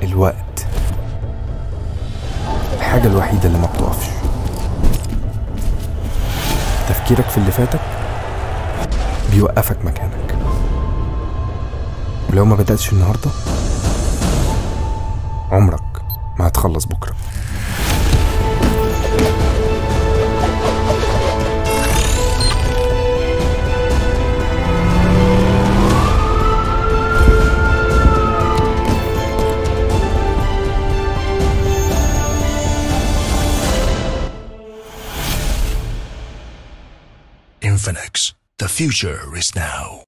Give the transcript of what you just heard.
الوقت الحاجة الوحيدة اللي ما بتقفش تفكيرك في اللي فاتك بيوقفك مكانك ولو ما بدأتش النهاردة عمرك ما هتخلص بكرة Infinix. The future is now.